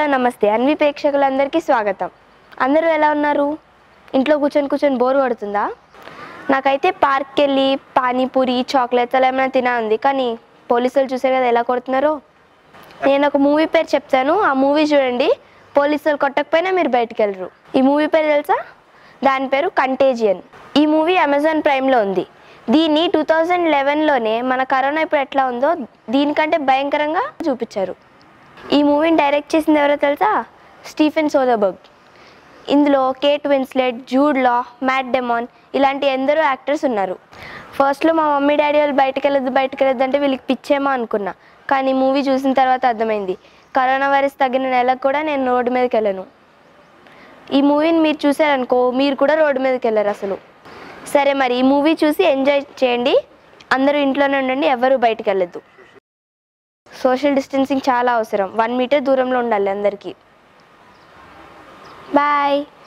hello నమస్తే అన్వి ప్రేక్షకులందరికీ స్వాగతం అందరూ ఎలా ఉన్నారు ఇంట్లో కూర్చొని కూర్చొని బోర్ పడుతుందా నాకైతే పార్క్కి వెళ్ళి పానీపూరి చాక్లెట్స్ అలా ఏమైనా తినా ఉంది కానీ పోలీసులు చూసారు కదా ఎలా కొడుతున్నారో నేను ఒక మూవీ పేరు చెప్తాను ఆ మూవీ చూడండి పోలీసులు కొట్టకపోయినా మీరు బయటికి వెళ్ళరు ఈ మూవీ పేరు తెలుసా దాని పేరు కంటేజియన్ ఈ మూవీ అమెజాన్ ప్రైమ్లో ఉంది దీన్ని టూ థౌజండ్ లెవెన్లోనే మన కరోనా ఇప్పుడు ఎట్లా ఉందో దీనికంటే భయంకరంగా చూపించారు ఈ మూవీని డైరెక్ట్ చేసింది ఎవరో తెలుసా స్టీఫెన్ సోదబర్గ్ ఇందులో Kate Winslet Jude Law Matt Damon ఇలాంటి ఎందరో యాక్టర్స్ ఉన్నారు ఫస్ట్లో మా మమ్మీ డాడీ వాళ్ళు బయటకు వెళ్ళొద్దు బయటకు వెళ్ళొద్దు అంటే వీళ్ళకి పిచ్చేమో అనుకున్నా కానీ మూవీ చూసిన తర్వాత అర్థమైంది కరోనా వైరస్ తగ్గిన నెలకు కూడా నేను రోడ్డు మీదకి వెళ్ళను ఈ మూవీని మీరు చూసారనుకో మీరు కూడా రోడ్డు మీదకి వెళ్ళరు అసలు సరే మరి ఈ మూవీ చూసి ఎంజాయ్ చేయండి అందరూ ఇంట్లోనే ఉండండి ఎవరు బయటకు వెళ్ళొద్దు సోషల్ డిస్టెన్సింగ్ చాలా అవసరం వన్ మీటర్ దూరంలో ఉండాలి అందరికీ బాయ్